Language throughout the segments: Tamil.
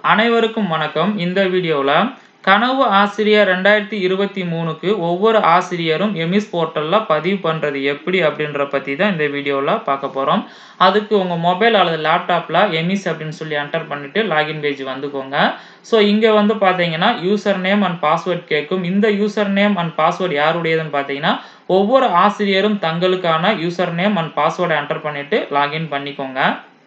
அனைவருக்கும் வணக்கம் இந்த வீடியோவில் கனவு ஆசிரியர் ரெண்டாயிரத்தி இருபத்தி மூணுக்கு ஒவ்வொரு ஆசிரியரும் எமிஸ் போர்ட்டலில் பதிவு பண்ணுறது எப்படி அப்படின்ற பற்றி தான் இந்த வீடியோவில் பார்க்க போகிறோம் அதுக்கு உங்கள் மொபைல் அல்லது லேப்டாப்பில் எமிஸ் அப்படின்னு சொல்லி என்டர் பண்ணிவிட்டு லாகின் பேஜ் வந்துக்கோங்க ஸோ இங்கே வந்து பார்த்தீங்கன்னா யூசர் நேம் அண்ட் பாஸ்வேர்ட் கேட்கும் இந்த யூசர் நேம் அண்ட் பாஸ்வேர்ட் யாருடையதுன்னு பார்த்தீங்கன்னா ஒவ்வொரு ஆசிரியரும் தங்களுக்கான யூசர் நேம் அண்ட் பாஸ்வேர்டை என்டர் பண்ணிவிட்டு லாகின் பண்ணிக்கோங்க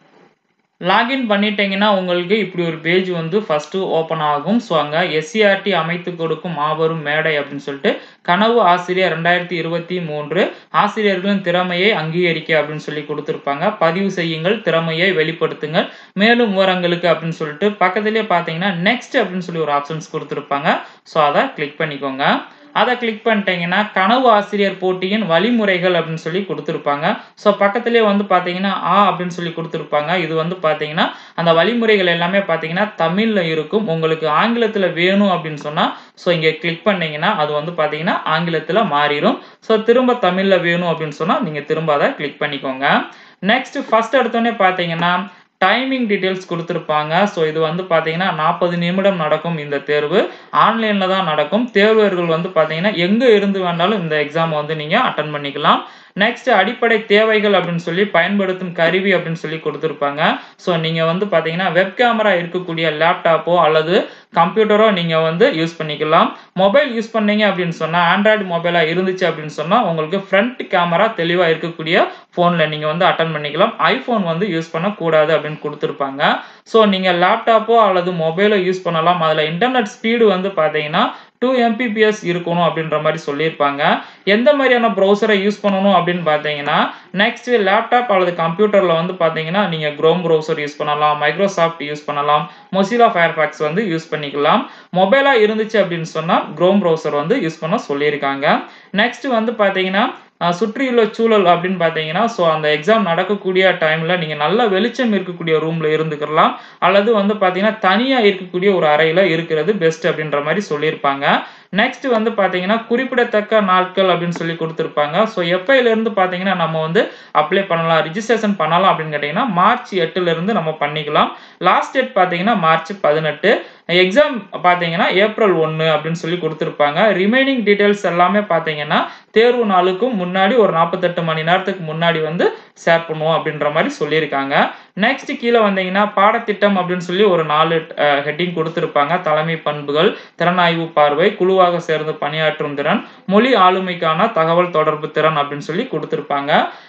லாகின் பண்ணிட்டீங்கன்னா உங்களுக்கு இப்படி ஒரு பேஜ் வந்து ஃபஸ்ட்டு ஓப்பன் ஆகும் ஸோ அங்கே எஸ்சிஆர்டி அமைத்து கொடுக்கும் மாபெரும் மேடை அப்படின்னு சொல்லிட்டு கனவு ஆசிரியர் ரெண்டாயிரத்தி இருபத்தி மூன்று ஆசிரியர்களின் திறமையை அங்கீகரிக்க அப்படின்னு சொல்லி கொடுத்துருப்பாங்க பதிவு செய்யுங்கள் திறமையை வெளிப்படுத்துங்கள் மேலும் விவரங்களுக்கு அப்படின்னு சொல்லிட்டு பக்கத்துலேயே பார்த்தீங்கன்னா நெக்ஸ்ட் அப்படின்னு சொல்லி ஒரு ஆப்ஷன்ஸ் கொடுத்துருப்பாங்க ஸோ அதை கிளிக் பண்ணிக்கோங்க அதை கிளிக் பண்ணிட்டீங்கன்னா கனவு ஆசிரியர் போட்டியின் வழிமுறைகள் அப்படின்னு சொல்லி கொடுத்துருப்பாங்க ஸோ பக்கத்துலேயே வந்து பார்த்தீங்கன்னா ஆ அப்படின்னு சொல்லி கொடுத்துருப்பாங்க இது வந்து பார்த்தீங்கன்னா அந்த வழிமுறைகள் எல்லாமே பார்த்தீங்கன்னா தமிழில் இருக்கும் உங்களுக்கு ஆங்கிலத்தில் வேணும் அப்படின்னு சொன்னால் ஸோ இங்கே கிளிக் பண்ணீங்கன்னா அது வந்து பார்த்தீங்கன்னா ஆங்கிலத்தில் மாறிடும் ஸோ திரும்ப தமிழில் வேணும் அப்படின்னு சொன்னால் நீங்கள் திரும்ப அதை கிளிக் பண்ணிக்கோங்க நெக்ஸ்ட் ஃபர்ஸ்ட் எடுத்தோடனே பார்த்தீங்கன்னா டைமிங் டீட்டெயில்ஸ் கொடுத்துருப்பாங்க ஸோ இது வந்து பார்த்தீங்கன்னா நாற்பது நிமிடம் நடக்கும் இந்த தேர்வு ஆன்லைனில் தான் நடக்கும் தேர்வர்கள் வந்து பார்த்தீங்கன்னா எங்கே இருந்து வேணாலும் இந்த எக்ஸாம் வந்து நீங்கள் அட்டன் பண்ணிக்கலாம் நெக்ஸ்ட் அடிப்படை தேவைகள் அப்படின்னு சொல்லி பயன்படுத்தும் கருவி அப்படின்னு சொல்லி கொடுத்துருப்பாங்க ஸோ நீங்கள் வந்து பார்த்தீங்கன்னா வெப் கேமரா இருக்கக்கூடிய லேப்டாப்போ அல்லது கம்ப்யூட்டரோ நீங்கள் வந்து யூஸ் பண்ணிக்கலாம் மொபைல் யூஸ் பண்ணீங்க அப்படின்னு சொன்னால் ஆண்ட்ராய்டு மொபைலாக இருந்துச்சு அப்படின்னு சொன்னால் உங்களுக்கு ஃப்ரண்ட் கேமரா தெளிவாக இருக்கக்கூடிய ஃபோனில் நீங்கள் வந்து அட்டன் பண்ணிக்கலாம் ஐஃபோன் வந்து யூஸ் பண்ணக்கூடாது அப்படின்னு கொடுத்துருப்பாங்க ஸோ நீங்கள் லேப்டாப்போ அல்லது மொபைலோ யூஸ் பண்ணலாம் அதில் இன்டர்நெட் ஸ்பீடு வந்து பார்த்தீங்கன்னா டூ எம்பிபிஎஸ் இருக்கணும் அப்படின்ற மாதிரி சொல்லியிருப்பாங்க எந்த மாதிரியான ப்ரௌசரை யூஸ் பண்ணணும் அப்படின்னு பார்த்தீங்கன்னா நெக்ஸ்ட் லேப்டாப் அல்லது கம்ப்யூட்டரில் வந்து பார்த்தீங்கன்னா நீங்கள் க்ரோம் ப்ரௌசர் யூஸ் பண்ணலாம் மைக்ரோசாஃப்ட் யூஸ் பண்ணலாம் மொசிலா ஃபயர்ஃபேக்ஸ் வந்து யூஸ் பண்ணிக்கலாம் மொபைலாக இருந்துச்சு அப்படின்னு சொன்னால் க்ரோம் ப்ரௌசர் வந்து யூஸ் பண்ண சொல்லியிருக்காங்க நெக்ஸ்ட் வந்து பார்த்தீங்கன்னா சுற்றியுள்ள சூழல் அப்படின்னு பார்த்தீங்கன்னா ஸோ அந்த எக்ஸாம் நடக்கக்கூடிய டைமில் நீங்கள் நல்ல வெளிச்சம் இருக்கக்கூடிய ரூமில் இருந்துக்கலாம் அல்லது வந்து பார்த்தீங்கன்னா தனியாக இருக்கக்கூடிய ஒரு அறையில் இருக்கிறது பெஸ்ட் அப்படின்ற மாதிரி சொல்லியிருப்பாங்க நெக்ஸ்ட் வந்து பார்த்தீங்கன்னா குறிப்பிடத்தக்க நாட்கள் அப்படின்னு சொல்லி கொடுத்துருப்பாங்க ஸோ எப்பயிலேருந்து பார்த்தீங்கன்னா நம்ம வந்து அப்ளை பண்ணலாம் ரிஜிஸ்ட்ரேஷன் பண்ணலாம் அப்படின்னு கேட்டிங்கன்னா மார்ச் எட்டுலேருந்து நம்ம பண்ணிக்கலாம் லாஸ்ட் டேட் பார்த்தீங்கன்னா மார்ச் பதினெட்டு எக்ஸாம் பார்த்தீங்கன்னா ஏப்ரல் ஒன்று அப்படின்னு சொல்லி கொடுத்துருப்பாங்க ரிமைனிங் டீட்டெயில்ஸ் எல்லாமே பார்த்தீங்கன்னா தேர்வு நாளுக்கும் முன்னாடி ஒரு நாற்பத்தெட்டு மணி நேரத்துக்கு முன்னாடி வந்து ஷேர் பண்ணுவோம் அப்படின்ற மாதிரி சொல்லியிருக்காங்க நெக்ஸ்ட் கீழே வந்தீங்கன்னா பாடத்திட்டம் அப்படின்னு சொல்லி ஒரு நாலு ஹெட்டிங் கொடுத்துருப்பாங்க தலைமை பண்புகள் திறனாய்வு பார்வை குழுவாக சேர்ந்து பணியாற்றும் திறன் மொழி ஆளுமைக்கான தகவல் தொடர்பு திறன் அப்படின்னு சொல்லி கொடுத்துருப்பாங்க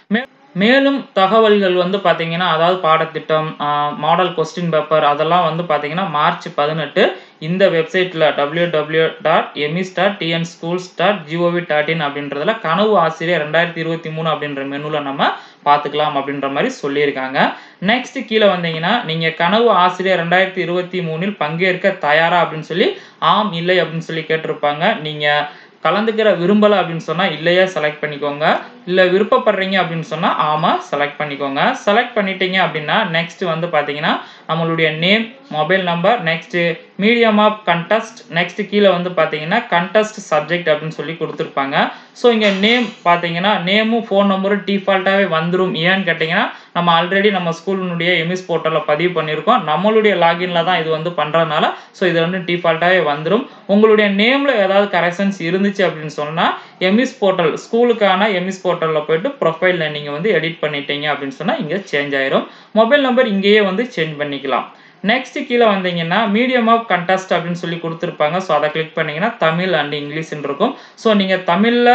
மேலும் தகவல்கள் வந்து பார்த்தீங்கன்னா அதாவது பாடத்திட்டம் மாடல் கொஸ்டின் பேப்பர் அதெல்லாம் வந்து பார்த்தீங்கன்னா மார்ச் பதினெட்டு இந்த வெப்சைட்டில் W W dot EMIS dot TN schools dot GOV dot in அப்படின்றதுல கனவு ஆசிரியர் ரெண்டாயிரத்தி இருபத்தி மூணு அப்படின்ற மெனுவில் நம்ம பார்த்துக்கலாம் அப்படின்ற மாதிரி சொல்லியிருக்காங்க நெக்ஸ்ட் கீழே வந்தீங்கன்னா நீங்கள் கனவு ஆசிரியர் ரெண்டாயிரத்தி இருபத்தி மூணில் பங்கேற்க தயாரா அப்படின்னு சொல்லி ஆம் இல்லை அப்படின்னு சொல்லி கேட்டிருப்பாங்க நீங்கள் கலந்துக்கிற விரும்பலை அப்படின்னு சொன்னால் இல்லையா செலக்ட் பண்ணிக்கோங்க இல்லை விருப்பப்படுறீங்க அப்படின்னு சொன்னால் ஆமாம் செலக்ட் பண்ணிக்கோங்க செலக்ட் பண்ணிட்டீங்க அப்படின்னா நெக்ஸ்ட் வந்து பார்த்தீங்கன்னா நம்மளுடைய name mobile number next medium of contest next கீழே வந்து பார்த்தீங்கன்னா கண்டஸ்ட் சப்ஜெக்ட் அப்படின்னு சொல்லி கொடுத்துருப்பாங்க ஸோ இங்கே நேம் பார்த்தீங்கன்னா நேமும் ஃபோன் நம்பரும் டிஃபால்ட்டாகவே வந்துடும் ஏன்னு கேட்டிங்கன்னா நம்ம ஆல்ரெடி நம்ம ஸ்கூலினுடைய எம்எஸ் போர்ட்டலில் பதிவு பண்ணியிருக்கோம் நம்மளுடைய லாகினில் தான் இது வந்து பண்ணுறதுனால ஸோ இது வந்து டிஃபால்ட்டாகவே வந்துடும் உங்களுடைய நேமில் ஏதாவது கரெக்ஷன்ஸ் இருந்துச்சு அப்படின்னு சொன்னால் எம்எஸ் போர்ட்டல் ஸ்கூலுக்கான எம்எஸ் போர்ட்டலில் போயிட்டு ப்ரொஃபைலில் நீங்கள் வந்து எடிட் பண்ணிட்டீங்க அப்படின்னு சொன்னால் இங்கே சேஞ்ச் ஆயிரும் மொபைல் நம்பர் இங்கேயே வந்து சேஞ்ச் பண்ணிக்கலாம் நெக்ஸ்ட் கீழே வந்தீங்கன்னா மீடியம் ஆஃப் கண்டஸ்ட் அப்படின்னு சொல்லி கொடுத்துருப்பாங்க ஸோ அதை கிளிக் பண்ணீங்கன்னா தமிழ் அண்ட் இங்கிலீஷ்னு இருக்கும் ஸோ நீங்கள் தமிழில்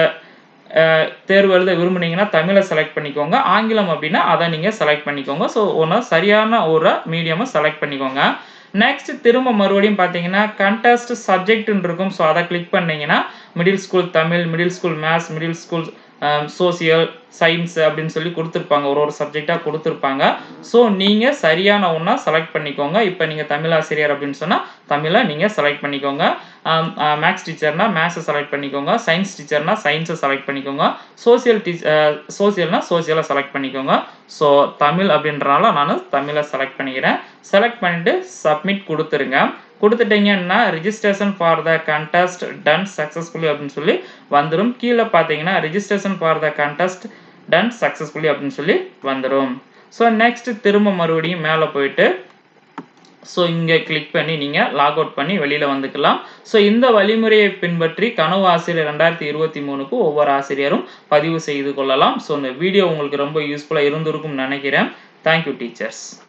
தேர்வு எழுத விரும்புனீங்கன்னா தமிழை செலக்ட் பண்ணிக்கோங்க ஆங்கிலம் அப்படின்னா அதை நீங்கள் செலக்ட் பண்ணிக்கோங்க ஸோ ஒன்று சரியான ஒரு மீடியமை செலக்ட் பண்ணிக்கோங்க நெக்ஸ்ட் திரும்ப மறுபடியும் பார்த்தீங்கன்னா கண்டஸ்ட் சப்ஜெக்ட்னு இருக்கும் ஸோ அதை கிளிக் பண்ணீங்கன்னா middle school Tamil middle school maths middle school social science அப்படின்னு சொல்லி கொடுத்துருப்பாங்க ஒரு ஒரு சப்ஜெக்டாக கொடுத்துருப்பாங்க ஸோ நீங்கள் சரியான ஒன்றா செலக்ட் பண்ணிக்கோங்க இப்போ நீங்கள் தமிழ் ஆசிரியர் அப்படின்னு சொன்னால் தமிழை நீங்கள் செலக்ட் பண்ணிக்கோங்க மேக்ஸ் டீச்சர்னா மேக்ஸை செலக்ட் பண்ணிக்கோங்க சயின்ஸ் டீச்சர்னா சயின்ஸை செலக்ட் பண்ணிக்கோங்க சோசியல் டீச் சோசியல்னா சோசியலை செலக்ட் பண்ணிக்கோங்க ஸோ தமிழ் அப்படின்றனால நான் தமிழை செலக்ட் பண்ணிக்கிறேன் செலக்ட் பண்ணிவிட்டு சப்மிட் கொடுத்துருங்க கொடுத்துட்டீங்கன்னா registration for the contest done successfully அப்படின்னு சொல்லி வந்துடும் கீழே பார்த்தீங்கன்னா registration for the contest done successfully அப்படின்னு சொல்லி வந்துடும் ஸோ நெக்ஸ்ட் திரும்ப மறுபடியும் மேலே போயிட்டு ஸோ இங்கே கிளிக் பண்ணி நீங்கள் லாக் அவுட் பண்ணி வெளியில் வந்துக்கலாம் ஸோ இந்த வழிமுறையை பின்பற்றி கனவு ஆசிரியர் ரெண்டாயிரத்தி இருபத்தி மூணுக்கு ஒவ்வொரு ஆசிரியரும் பதிவு செய்து கொள்ளலாம் ஸோ இந்த வீடியோ உங்களுக்கு ரொம்ப யூஸ்ஃபுல்லாக இருந்திருக்கும்னு நினைக்கிறேன் தேங்க்யூ டீச்சர்ஸ்